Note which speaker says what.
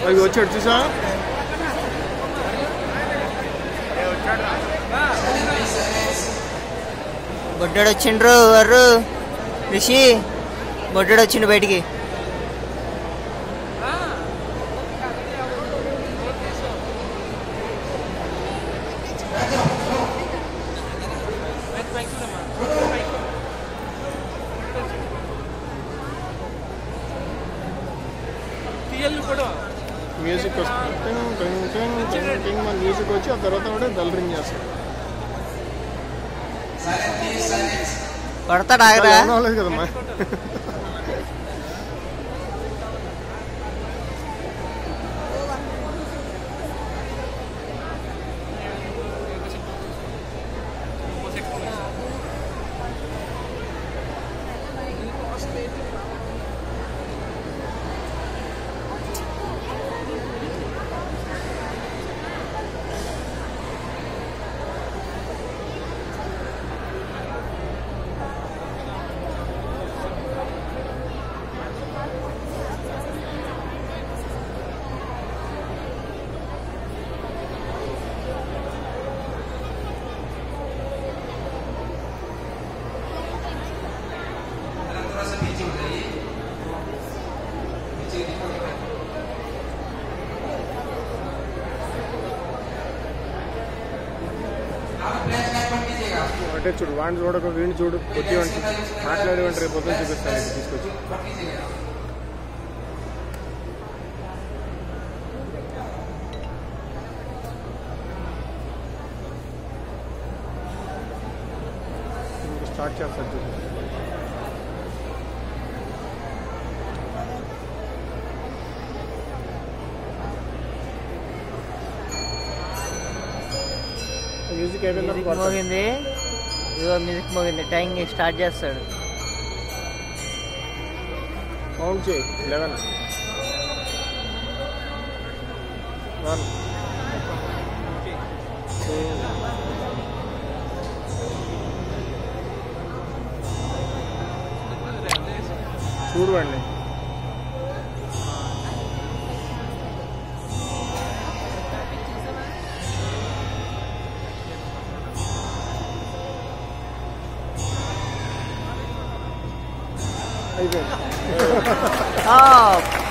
Speaker 1: అవి వచ్చాడు చూసా
Speaker 2: బొడ్డాడు వచ్చిండ్రు వర్రు రిషి బొడ్డాడు వచ్చిండు బయటికి
Speaker 1: మ్యూజిక్ వస్తుంది టింగ్ టింగ్ టింగ్ టింగ్ టింగ్ మన మ్యూజిక్ వచ్చి ఆ తర్వాత కూడా బెల్ రింగ్ చేస్తాడు
Speaker 2: కొడతాడు ఆగరా
Speaker 1: ఏం అవ్వలేదు కదమ్మా అంటే చూడు వాడిని చూడక వీడిని చూడు కొద్ది వంటి మాట్లాడేవంటి రేపు పొద్దున చూపిస్తాను ఇది తీసుకొచ్చి ఇంక స్టార్ట్ చేస్తాను చూడు మ్యూజిక్ అయిపోయిందా
Speaker 2: మ్యూజిక్ మోగింది ఇదిగో మ్యూజిక్ మోగింది టైం స్టార్ట్ చేస్తాడు
Speaker 1: కౌంట్ చేయి లెవెన్ వన్ టూ చూడండి అయిపోయింది
Speaker 2: ఆఫ్